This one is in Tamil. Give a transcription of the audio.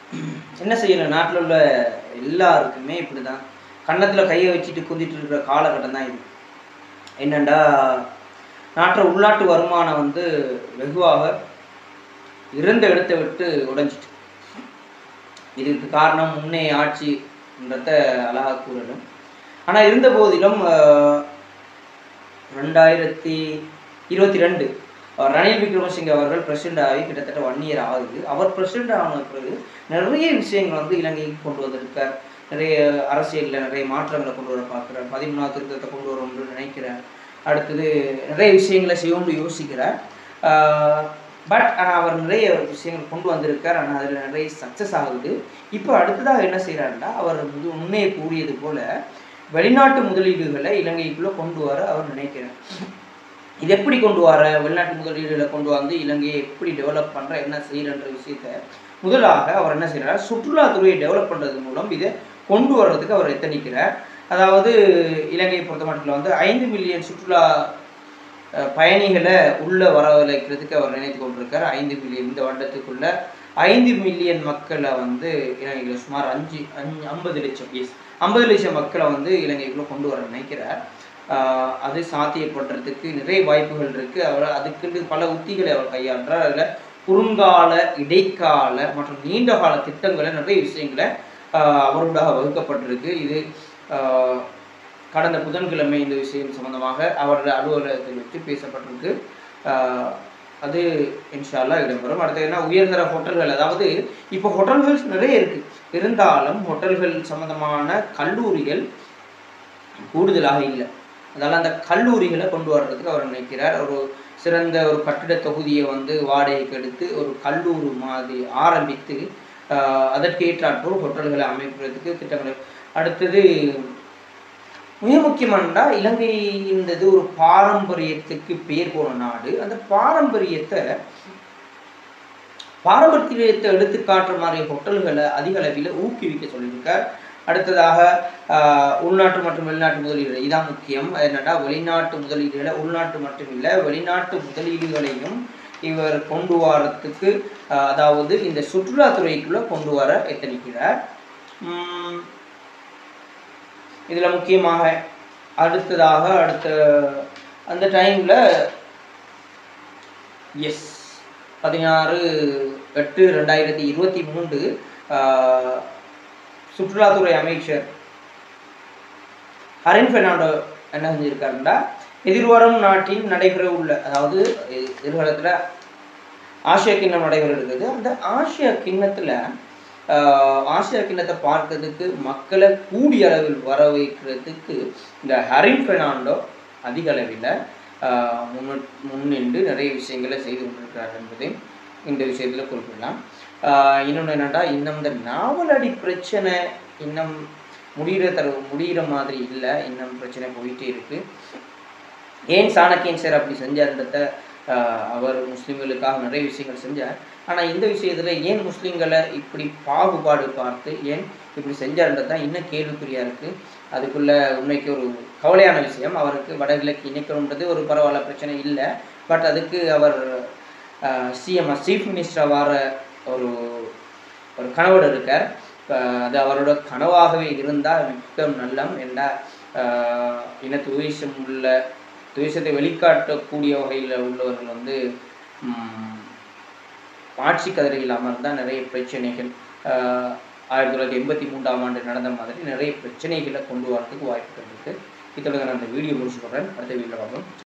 என்ன செய்யணும் நாட்டில் உள்ள எல்லாருக்குமே இப்படி தான் கன்னத்தில் கையை வச்சுட்டு குந்திட்டு இருக்கிற காலகட்டம் தான் இது என்னண்டா நாட்டில் உள்நாட்டு வருமானம் வந்து வெகுவாக இருந்த இடத்தை விட்டு உடைஞ்சிட்டு இதுக்கு காரணம் முன்னே ஆட்சின்றத அழகாக கூறணும் ஆனால் இருந்த போதிலும் ஆஹ், ரெண்டாயிரத்தி இருபத்தி ரெண்டு அவர் ரணில் விக்ரமசிங்கே அவர்கள் பிரசிடண்ட் ஆகி கிட்டத்தட்ட ஒன் இயர் ஆகுது அவர் பிரசிடண்ட் ஆன பிறகு நிறைய விஷயங்கள் வந்து இலங்கைக்கு கொண்டு வந்திருக்கார் நிறைய அரசியலில் நிறைய மாற்றங்களை கொண்டு வர பார்க்குறார் பதிமூணாவது திருத்தத்தை கொண்டு வரணும்னு நினைக்கிறார் அடுத்தது நிறைய விஷயங்களை செய்யணும்னு யோசிக்கிறார் பட் ஆனால் அவர் நிறைய விஷயங்கள் கொண்டு வந்திருக்கார் ஆனால் அதில் நிறைய சக்ஸஸ் ஆகுது இப்போ அடுத்ததாக என்ன செய்கிறாருன்னா அவர் முது முன்னே கூறியது போல வெளிநாட்டு முதலீடுகளை இலங்கைக்குள்ளே கொண்டு வர அவர் நினைக்கிறார் இது எப்படி கொண்டு வர வெளிநாட்டு முதலீடுகளை கொண்டு வந்து இலங்கையை எப்படி டெவலப் பண்ணுற என்ன செய்யறன்ற விஷயத்த முதலாக அவர் என்ன செய்கிறார் சுற்றுலாத்துறையை டெவலப் பண்ணுறது மூலம் இதை கொண்டு வர்றதுக்கு அவர் எத்தனிக்கிறார் அதாவது இலங்கையை பொறுத்த மட்டும் வந்து ஐந்து மில்லியன் சுற்றுலா அஹ், பயணிகளை உள்ள வரவழைக்கிறதுக்கு அவர் நினைத்து கொண்டிருக்கார் ஐந்து மில்லியன் இந்த வருடத்துக்குள்ள ஐந்து மில்லியன் மக்களை வந்து இலங்கைக்குள்ள சுமார் அஞ்சு அஞ்சு ஐம்பது லட்சம் எஸ் ஐம்பது லட்சம் மக்களை வந்து இலங்கைக்குள்ள கொண்டு வர நினைக்கிறார் ஆஹ் அது சாத்தியப்படுறதுக்கு நிறைய வாய்ப்புகள் இருக்கு அவர் அதுக்குன்னு பல உத்திகளை அவர் கையாளுறார் அதுல குறுங்கால இடைக்கால மற்றும் நீண்ட கால திட்டங்களை நிறைய விஷயங்களை ஆஹ் அவரோடாக வகுக்கப்பட்டிருக்கு இது ஆஹ் கடந்த புதன்கிழமை இந்த விஷயம் சம்பந்தமாக அவருடைய அலுவலகத்தில் வச்சு பேசப்பட்டிருக்கு ஆஹ் அது இன்ஷால்லா இடம்பெறும் அடுத்து என்ன உயர்தர ஹோட்டல்கள் அதாவது இப்போ ஹோட்டல்கள் நிறைய இருக்கு இருந்தாலும் ஹோட்டல்கள் சம்பந்தமான கல்லூரிகள் கூடுதலாக இல்லை அதனால் அந்த கல்லூரிகளை கொண்டு வர்றதுக்கு அவர் நினைக்கிறார் ஒரு சிறந்த ஒரு கட்டிட தொகுதியை வந்து வாடகைக்கு எடுத்து ஒரு கல்லூரி மாதிரி ஆரம்பித்து ஆஹ், அதற்கு ஏற்றாற்போல் ஹோட்டல்களை அமைப்பதற்கு திட்டங்களை அடுத்தது மிக முக்கியமானதா இலங்கைன்றது ஒரு பாரம்பரியத்துக்கு பேர் போன நாடு அந்த பாரம்பரியத்தை பாரம்பரியத்தை எடுத்து காட்டுற மாதிரி ஹோட்டல்களை அதிக அளவில் ஊக்குவிக்க சொல்லியிருக்கார் அடுத்ததாக ஆஹ், உள்நாட்டு மற்றும் வெளிநாட்டு முதலீடுகள் இதான் முக்கியம் என்னடா வெளிநாட்டு முதலீடுகளை உள்நாட்டு மட்டும் இல்லை வெளிநாட்டு முதலீடுகளையும் இவர் கொண்டு வரத்துக்கு ஆஹ், அதாவது இந்த சுற்றுலாத்துறைக்குள்ள கொண்டு வர எத்தனிக்கிறார் உம், இதுல முக்கியமாக அடுத்ததாக அடுத்த அந்த டைம்ல எஸ் பதினாறு எட்டு ரெண்டாயிரத்தி இருபத்தி மூன்று ஆஹ், சுற்றுலாத்துறை அமைச்சர் ஹரின் பெர்னாண்டோ என்ன செஞ்சிருக்காருன்னா எதிர்வரும் நாட்டில் நடைபெற உள்ள அதாவது எ- எதிர்காலத்துல ஆசிய கிண்ணம் நடைபெற இருக்குது அந்த ஆசிய கிண்ணத்துல ஆஹ், ஆசிய கிண்ணத்தை பார்க்கறதுக்கு மக்களை கூடிய அளவில் வர வைக்கிறதுக்கு இந்த ஹரின் பெர்னாண்டோ அதிக அளவில் ஆஹ், முன்ன- முன்னின்று நிறைய விஷயங்களை செய்து கொண்டிருக்கிறார் என்பதை இந்த விஷயத்தில் குறிப்பிடலாம் ஆஹ், இன்னொன்று என்னன்னா இன்னும் இந்த நாவலடி பிரச்சனை இன்னும் முடிகிற தர முடிகிற மாதிரி இல்லை இன்னும் பிரச்சனை போயிட்டே இருக்கு ஏன் சாணக்கியன் சார் அப்படி செஞ்சார்ன்றத ஆஹ், அவர் முஸ்லீம்களுக்காக நிறைய விஷயங்கள் செஞ்சார் ஆனால் இந்த விஷயத்துல ஏன் முஸ்லீம்களை இப்படி பாகுபாடு பார்த்து ஏன் இப்படி செஞ்சார்ன்றது தான் இன்னும் கேள்விக்குறியா இருக்கு அதுக்குள்ள உண்மைக்கு ஒரு கவலையான விஷயம் அவருக்கு வடகிழக்கு இணைக்கணுன்றது ஒரு பரவாயில்ல பிரச்சனை இல்லை பட் அதுக்கு அவர் சிஎம் சீஃப் மினிஸ்டர் வர ஒரு ஒரு கனவோடு இருக்கார் ஆஹ் அது அவரோட கனவாகவே இருந்தால் மிக்க நல்லம் என்ற இன துவேஷம் உள்ள துவேஷத்தை வெளிக்காட்டக்கூடிய வகையில் உள்ளவர்கள் வந்து ம், ஆட்சி கதிரையில் அமர்ந்தால் நிறைய பிரச்சனைகள் ஆஹ் ஆயிரத்தி தொள்ளாயிரத்தி எண்பத்தி மூன்றாம் ஆண்டு நடந்த மாதிரி நிறைய பிரச்சனைகளை கொண்டு வரதுக்கு வாய்ப்புகள் இருக்குது இத்தோட நான் அந்த வீடியோ முடிச்சு போடுறேன் அடுத்த வீடியோவில் பார்ப்போம்